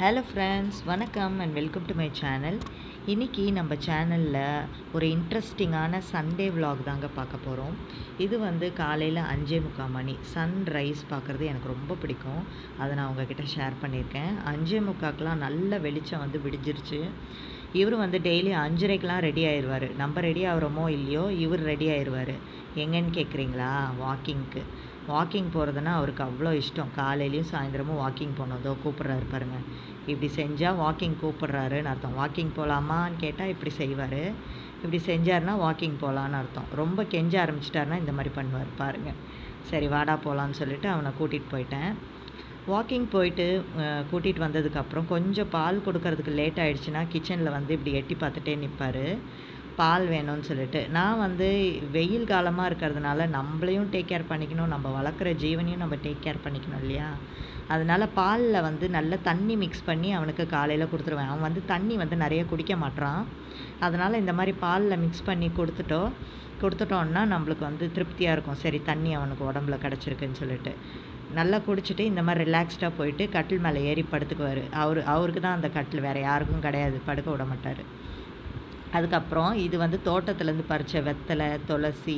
hello friends வணக்கம் and welcome to my channel இன்றைக்கி நம்ம சேனலில் ஒரு இன்ட்ரெஸ்டிங்கான சண்டே vlog தாங்க பார்க்க போகிறோம் இது வந்து காலையில் அஞ்சே முக்கால் மணி சன் ரைஸ் பார்க்குறது எனக்கு ரொம்ப பிடிக்கும் அதை நான் உங்ககிட்ட ஷேர் பண்ணியிருக்கேன் அஞ்சே முக்காக்கெலாம் நல்ல வெளிச்சம் வந்து விடிஞ்சிருச்சு இவர் வந்து டெய்லி அஞ்சரைக்கெலாம் ரெடி ஆயிடுவார் நம்ம ரெடி ஆகிறோமோ இல்லையோ இவர் ரெடி ஆயிடுவார் எங்கன்னு கேட்குறீங்களா வாக்கிங்க்கு வாக்கிங் போகிறதுனா அவருக்கு அவ்வளோ இஷ்டம் காலையிலையும் சாயந்தரமும் வாக்கிங் போனதோ கூப்பிட்றாரு பாருங்க இப்படி செஞ்சால் வாக்கிங் கூப்பிட்றாருன்னு அர்த்தம் வாக்கிங் போகலாமான்னு கேட்டால் இப்படி செய்வார் இப்படி செஞ்சாருன்னா வாக்கிங் போகலான்னு அர்த்தம் ரொம்ப கெஞ்ச ஆரம்பிச்சிட்டாருன்னா இந்த மாதிரி பண்ணுவார் பாருங்கள் சரி வாடா போகலான்னு சொல்லிட்டு அவனை கூட்டிகிட்டு போயிட்டேன் வாக்கிங் போயிட்டு கூட்டிகிட்டு வந்ததுக்கப்புறம் கொஞ்சம் பால் கொடுக்கறதுக்கு லேட் ஆயிடுச்சுன்னா கிச்சனில் வந்து இப்படி எட்டி பார்த்துட்டே நிற்பார் பால் வேணும்னு சொல்லிட்டு நான் வந்து வெயில் காலமாக இருக்கிறதுனால நம்மளையும் டேக் கேர் பண்ணிக்கணும் நம்ம வளர்க்குற ஜீவனையும் நம்ம டேக் கேர் பண்ணிக்கணும் இல்லையா அதனால பாலில் வந்து நல்ல தண்ணி மிக்ஸ் பண்ணி அவனுக்கு காலையில் கொடுத்துருவேன் அவன் வந்து தண்ணி வந்து நிறைய குடிக்க மாட்றான் அதனால் இந்த மாதிரி பாலில் மிக்ஸ் பண்ணி கொடுத்துட்டோம் கொடுத்துட்டோன்னா நம்மளுக்கு வந்து திருப்தியாக இருக்கும் சரி தண்ணி அவனுக்கு உடம்புல கிடச்சிருக்குன்னு சொல்லிட்டு நல்லா குடிச்சிட்டு இந்த மாதிரி ரிலாக்ஸ்டாக போயிட்டு கட்டில் மேலே ஏறி படுத்துக்குவார் அவர் அவருக்கு தான் அந்த கட்டில் வேறு யாருக்கும் கிடையாது படுக்க விட மாட்டார் அதுக்கப்புறம் இது வந்து தோட்டத்துலேருந்து பறித்த வெத்தலை துளசி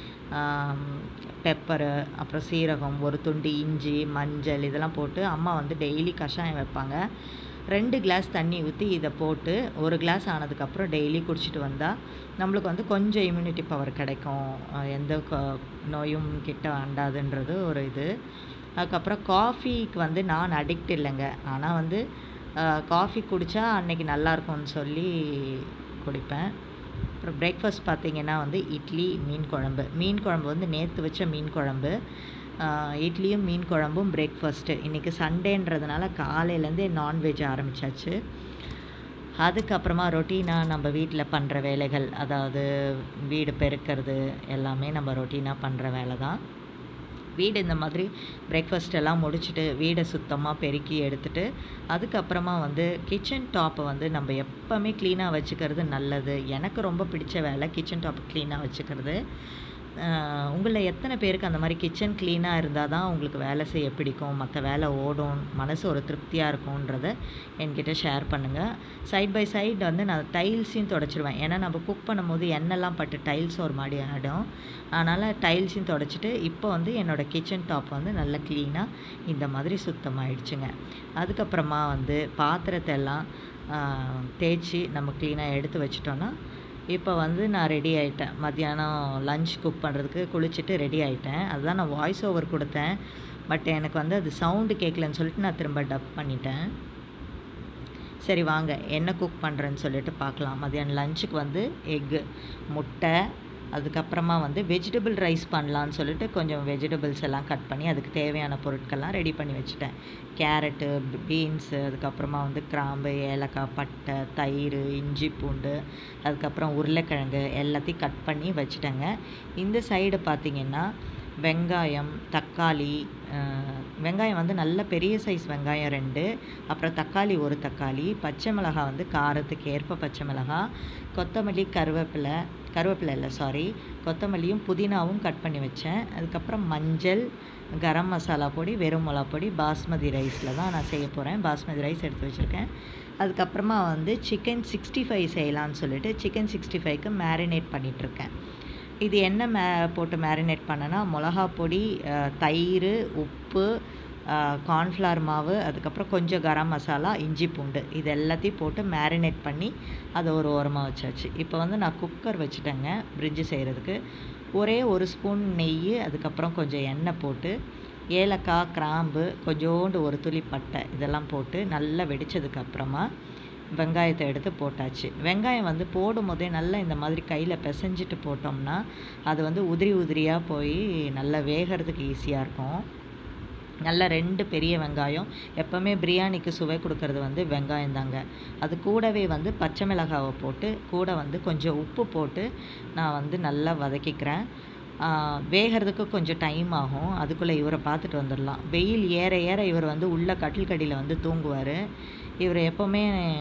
பெப்பரு அப்புறம் சீரகம் ஒரு துண்டு இஞ்சி மஞ்சள் இதெல்லாம் போட்டு அம்மா வந்து டெய்லி கஷாயம் வைப்பாங்க ரெண்டு கிளாஸ் தண்ணி ஊற்றி இதை போட்டு ஒரு கிளாஸ் ஆனதுக்கப்புறம் டெய்லி குடிச்சிட்டு வந்தால் நம்மளுக்கு வந்து கொஞ்சம் இம்யூனிட்டி பவர் கிடைக்கும் அஹ் எந்த க- நோயும் கிட்ட அண்டாதுன்றது ஒரு இது அதுக்கப்புறம் காஃபிக்கு வந்து நான் அடிக்ட் இல்லைங்க ஆனால் வந்து காஃபி குடித்தா அன்னைக்கு நல்லா இருக்கும்னு சொல்லி குடிப்பேன் அப்புறம் பிரேக்ஃபாஸ்ட் பார்த்தீங்கன்னா வந்து இட்லி மீன் குழம்பு மீன் குழம்பு வந்து நேற்று வச்ச மீன் குழம்பு ஆஹ் இட்லியும் மீன் குழம்பும் பிரேக்ஃபாஸ்ட்டு இன்றைக்கி சண்டேன்றதுனால காலையிலேருந்தே நான்வெஜ் ஆரம்பிச்சாச்சு அதுக்கப்புறமா ரொட்டீனாக நம்ம வீட்டில் பண்ணுற வேலைகள் அதாவது வீடு பெருக்கிறது எல்லாமே நம்ம ரொட்டீனாக பண்ணுற வேலை தான் வீடு இந்த மாதிரி பிரேக்ஃபாஸ்ட் எல்லாம் முடிச்சுட்டு வீடை சுத்தமாக பெருக்கி எடுத்துட்டு அதுக்கப்புறமா வந்து கிச்சன் டாப்பை வந்து நம்ம எப்போவுமே க்ளீனாக வச்சுக்கிறது நல்லது எனக்கு ரொம்ப பிடிச்ச வேலை கிச்சன் டாப் க்ளீனாக வச்சுக்கிறது உங்களில் எத்தனை பேருக்கு அந்த மாதிரி கிச்சன் க்ளீனாக இருந்தால் தான் உங்களுக்கு வேலை செய்ய பிடிக்கும் மற்ற வேலை ஓடும் மனசு ஒரு திருப்தியாக இருக்கும்ன்றத என்கிட்ட ஷேர் பண்ணுங்கள் சைட் பை சைடு வந்து நான் டைல்ஸையும் தொடச்சிருவேன் ஏன்னா நம்ம குக் பண்ணும்போது எண்ணெய்லாம் பட்டு டைல்ஸ் ஒரு மாதிரி ஆகிடும் அதனால் டைல்ஸையும் தொடச்சிட்டு இப்போ வந்து என்னோடய கிச்சன் டாப் வந்து நல்லா க்ளீனாக இந்த மாதிரி சுத்தமாயிடுச்சுங்க அதுக்கப்புறமா வந்து பாத்திரத்தை எல்லாம் ஆஹ், தேய்ச்சி நம்ம க்ளீனாக எடுத்து வச்சிட்டோன்னா இப்போ வந்து நான் ரெடி ஆயிட்டேன் மத்தியானம் லஞ்ச் குக் பண்ணுறதுக்கு குளிச்சுட்டு ரெடி ஆயிட்டேன் அதுதான் நான் வாய்ஸ் ஓவர் கொடுத்தேன் பட் எனக்கு வந்து அது சவுண்டு கேட்கலன்னு சொல்லிட்டு நான் திரும்ப டப் பண்ணிட்டேன் சரி வாங்க என்ன குக் பண்ணுறேன்னு சொல்லிட்டு பார்க்கலாம் மதியானம் லஞ்சுக்கு வந்து எக்கு முட்டை அதுக்கப்புறமா வந்து வெஜிடபிள் ரைஸ் பண்ணலான்னு சொல்லிட்டு கொஞ்சம் வெஜிடபிள்ஸ் எல்லாம் கட் பண்ணி அதுக்கு தேவையான பொருட்கள்லாம் ரெடி பண்ணி வச்சுட்டேன் கேரட்டு பீன்ஸு அதுக்கப்புறமா வந்து கிராம்பு ஏலக்காய் பட்டை தயிர் இஞ்சி பூண்டு அதுக்கப்புறம் உருளைக்கிழங்கு எல்லாத்தையும் கட் பண்ணி வச்சுட்டேங்க இந்த சைடு பார்த்தீங்கன்னா வெங்காயம் தக்காளி அஹ், வெங்காயம் வந்து நல்ல பெரிய சைஸ் வெங்காயம் ரெண்டு அப்புறம் தக்காளி ஒரு தக்காளி பச்சை மிளகாய் வந்து காரத்துக்கு ஏற்ப பச்சை மிளகாய் கொத்தமல்லி கருவேப்பிலை கருவேப்பிலை இல்லை சாரி கொத்தமல்லியும் புதினாவும் கட் பண்ணி வச்சேன் அதுக்கப்புறம் மஞ்சள் கரம் மசாலா பொடி வெறும் மிளகா பொடி பாஸ்மதி ரைஸில் தான் நான் செய்ய போகிறேன் பாஸ்மதி ரைஸ் எடுத்து வச்சுருக்கேன் அதுக்கப்புறமா வந்து சிக்கன் சிக்ஸ்டி ஃபைவ் செய்யலான்னு சொல்லிட்டு சிக்கன் சிக்ஸ்டி ஃபைவ்க்கு மேரினேட் பண்ணிகிட்ருக்கேன் இது என்ன மே போட்டு மேரினேட் பண்ணனா மிளகா பொடி அஹ், தயிர் உப்பு கார்ன்ஃப்ளவர் மாவு அதுக்கப்புறம் கொஞ்சம் கரம் மசாலா இஞ்சி பூண்டு இது எல்லாத்தையும் போட்டு மேரினேட் பண்ணி அதை ஒரு ஓரமாக வச்சாச்சு இப்போ வந்து நான் குக்கர் வச்சுட்டேங்க பிரிட்ஜு செய்கிறதுக்கு ஒரே ஒரு ஸ்பூன் நெய் அதுக்கப்புறம் கொஞ்சம் எண்ணெய் போட்டு ஏலக்காய் கிராம்பு கொஞ்சோண்டு ஒரு துளி பட்டை இதெல்லாம் போட்டு நல்லா வெடிச்சதுக்கு அப்புறமா வெங்காயத்தை எடுத்து போட்டாச்சு வெங்காயம் வந்து போடும் போதே நல்லா இந்த மாதிரி கையில் பிசைஞ்சிட்டு போட்டோம்னா அது வந்து உதிரி உதிரியாக போய் நல்லா வேகிறதுக்கு ஈஸியாக இருக்கும் நல்ல ரெண்டு பெரிய வெங்காயம் எப்போவுமே பிரியாணிக்கு சுவை கொடுக்கறது வந்து வெங்காயம் தாங்க அது கூடவே வந்து பச்சை மிளகாவை போட்டு கூட வந்து கொஞ்சம் உப்பு போட்டு நான் வந்து நல்லா வதக்கிக்கிறேன் ஆஹ் வேகிறதுக்கு கொஞ்சம் டைம் ஆகும் அதுக்குள்ளே இவரை பார்த்துட்டு வந்துடலாம் வெயில் ஏற ஏற இவர் வந்து உள்ள கட்டில் கடியில் வந்து தூங்குவார் இவர் எப்போவுமே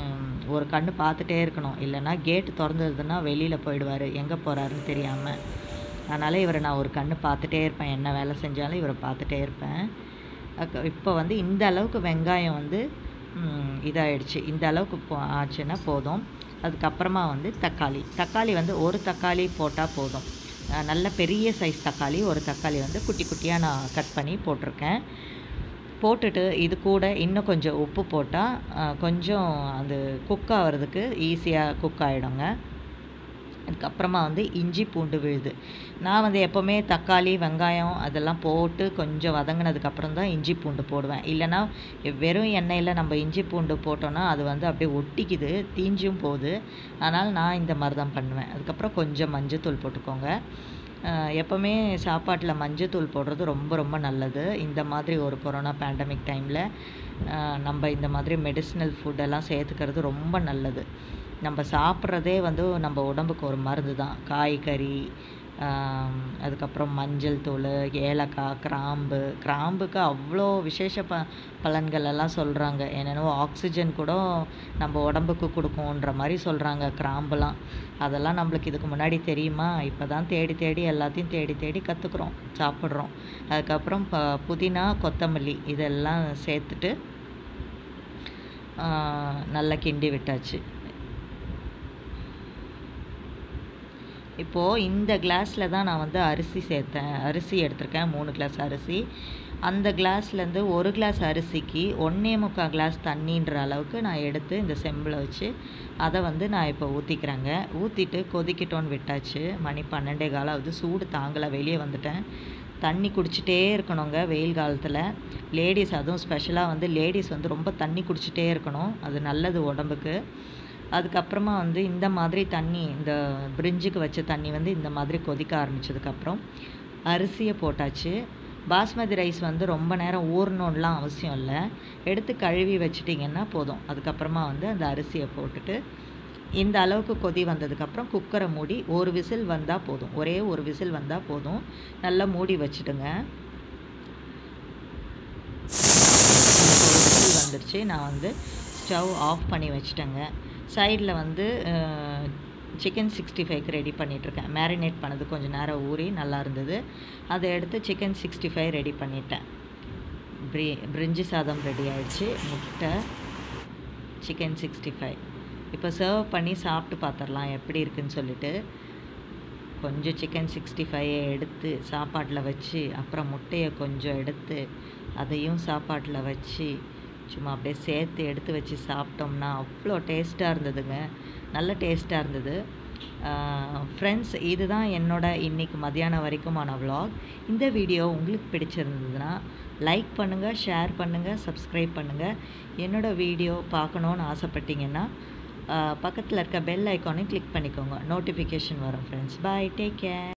ஒரு கண்ணு பார்த்துட்டே இருக்கணும் இல்லைன்னா கேட்டு திறந்ததுன்னா வெளியில் போயிடுவார் எங்கே போகிறாருன்னு தெரியாமல் அதனால் இவரை நான் ஒரு கண்ணு பார்த்துட்டே இருப்பேன் என்ன வேலை செஞ்சாலும் இவரை பார்த்துட்டே இருப்பேன் அக்க- இப்போ வந்து இந்த அளவுக்கு வெங்காயம் வந்து ம், இதாயிடுச்சு இந்த அளவுக்கு போ ஆச்சுன்னா போதும் அதுக்கப்புறமா வந்து தக்காளி தக்காளி வந்து ஒரு தக்காளி போட்டால் போதும் அஹ் நல்ல பெரிய சைஸ் தக்காளி ஒரு தக்காளி வந்து குட்டி குட்டியாக நான் கட் பண்ணி போட்டிருக்கேன் போட்டுட்டு இது கூட இன்னும் கொஞ்சம் உப்பு போட்டால் கொஞ்சம் அது குக் ஆகிறதுக்கு ஈஸியாக குக் ஆகிடுங்க அதுக்கப்புறமா வந்து இஞ்சி பூண்டு விழுது நான் வந்து எப்போவுமே தக்காளி வெங்காயம் அதெல்லாம் போட்டு கொஞ்சம் வதங்கினதுக்கப்புறம் தான் இஞ்சி பூண்டு போடுவேன் இல்லைன்னா வெறும் எண்ணெயில் நம்ம இஞ்சி பூண்டு போட்டோன்னா அது வந்து அப்படியே ஒட்டிக்குது தீஞ்சும் போகுது அதனால் நான் இந்த மாதிரி தான் பண்ணுவேன் அதுக்கப்புறம் கொஞ்சம் மஞ்சத்தூள் போட்டுக்கோங்க அஹ் எப்போவுமே சாப்பாட்டில் மஞ்சத்தூள் போடுறது ரொம்ப ரொம்ப நல்லது இந்த மாதிரி ஒரு கொரோனா பேண்டமிக் டைமில் நம்ம இந்த மாதிரி மெடிசினல் ஃபுட்டெல்லாம் சேர்த்துக்கிறது ரொம்ப நல்லது நம்ம சாப்பிட்றதே வந்து நம்ம உடம்புக்கு ஒரு மருந்து தான் காய்கறி ஆம், அதுக்கப்புறம் மஞ்சள் தூள் ஏலக்காய் கிராம்பு கிராம்புக்கு அவ்வளோ விசேஷ ப பலன்கள் எல்லாம் சொல்கிறாங்க என்னென்னவோ ஆக்சிஜன் கூட நம்ம உடம்புக்கு கொடுக்குன்ற மாதிரி சொல்கிறாங்க கிராம்புலாம் அதெல்லாம் நம்மளுக்கு இதுக்கு முன்னாடி தெரியுமா இப்போ தான் தேடி தேடி எல்லாத்தையும் தேடி தேடி கற்றுக்குறோம் சாப்பிட்றோம் அதுக்கப்புறம் ப புதினா கொத்தமல்லி இதெல்லாம் சேர்த்துட்டு ஆ, நல்லா கிண்டி விட்டாச்சு இப்போது இந்த கிளாஸில் தான் நான் வந்து அரிசி சேர்த்தேன் அரிசி எடுத்திருக்கேன் மூணு கிளாஸ் அரிசி அந்த கிளாஸ்லேருந்து ஒரு கிளாஸ் அரிசிக்கு ஒன்றே முக்கால் கிளாஸ் தண்ணின்ற அளவுக்கு நான் எடுத்து இந்த செம்பில் வச்சு அதை வந்து நான் இப்போ ஊற்றிக்கிறேங்க ஊற்றிட்டு கொதிக்கட்டும்னு விட்டாச்சு மணி பன்னெண்டே காலாவது சூடு தாங்கலை வெளியே வந்துட்டேன் தண்ணி குடிச்சிட்டே இருக்கணுங்க வெயில் காலத்தில் லேடிஸ் அதுவும் ஸ்பெஷலாக வந்து லேடிஸ் வந்து ரொம்ப தண்ணி குடிச்சிட்டே இருக்கணும் அது நல்லது உடம்புக்கு அதுக்கப்புறமா வந்து இந்த மாதிரி தண்ணி இந்த பிரிஞ்சுக்கு வச்ச தண்ணி வந்து இந்த மாதிரி கொதிக்க ஆரம்பிச்சதுக்கப்புறம் அரிசியை போட்டாச்சு பாஸ்மதி ரைஸ் வந்து ரொம்ப நேரம் ஊறணும்லாம் அவசியம் இல்லை எடுத்து கழுவி வச்சிட்டிங்கன்னா போதும் அதுக்கப்புறமா வந்து அந்த அரிசியை போட்டுட்டு இந்த அளவுக்கு கொதி வந்ததுக்கப்புறம் குக்கரை மூடி ஒரு விசில் வந்தால் போதும் ஒரே ஒரு விசில் வந்தால் போதும் நல்லா மூடி வச்சுடுங்க எனக்கு ஒரு விசில் வந்துருச்சு நான் வந்து ஸ்டவ் ஆஃப் பண்ணி வச்சிட்டேங்க சைடில் வந்து சிக்கன் சிக்ஸ்டி ஃபைவ்க்கு ரெடி பண்ணிகிட்ருக்கேன் மேரினேட் பண்ணது கொஞ்சம் நேரம் ஊறி நல்லா இருந்தது அதை எடுத்து சிக்கன் சிக்ஸ்டி ஃபைவ் ரெடி பண்ணிட்டேன் பிரி பிரிஞ்சி சாதம் ரெடி ஆயிடுச்சு முட்டை சிக்கன் சிக்ஸ்டி ஃபைவ் இப்போ சர்வ் பண்ணி சாப்பிட்டு பார்த்துடலாம் எப்படி இருக்குன்னு சொல்லிட்டு கொஞ்சம் சிக்கன் சிக்ஸ்டி ஃபைவை எடுத்து சாப்பாட்டில் வச்சு அப்புறம் முட்டையை கொஞ்சம் எடுத்து அதையும் சாப்பாட்டில் வச்சு சும்மா அப்படியே சேர்த்து எடுத்து வச்சு சாப்பிட்டோம்னா அவ்வளோ டேஸ்ட்டாக இருந்ததுங்க நல்ல டேஸ்ட்டாக இருந்தது ஃப்ரெண்ட்ஸ் இதுதான் என்னோட இன்னைக்கு மதியானம் வரைக்குமான vlog இந்த வீடியோ உங்களுக்கு பிடிச்சிருந்ததுன்னா லைக் பண்ணுங்கள் ஷேர் பண்ணுங்கள் சப்ஸ்கிரைப் பண்ணுங்கள் என்னோட வீடியோ பார்க்கணுன்னு ஆசைப்பட்டீங்கன்னா பக்கத்தில் இருக்க பெல் ஐக்கானை கிளிக் பண்ணிக்கோங்க நோட்டிஃபிகேஷன் வரும் ஃப்ரெண்ட்ஸ் பாய் டேக் கேர்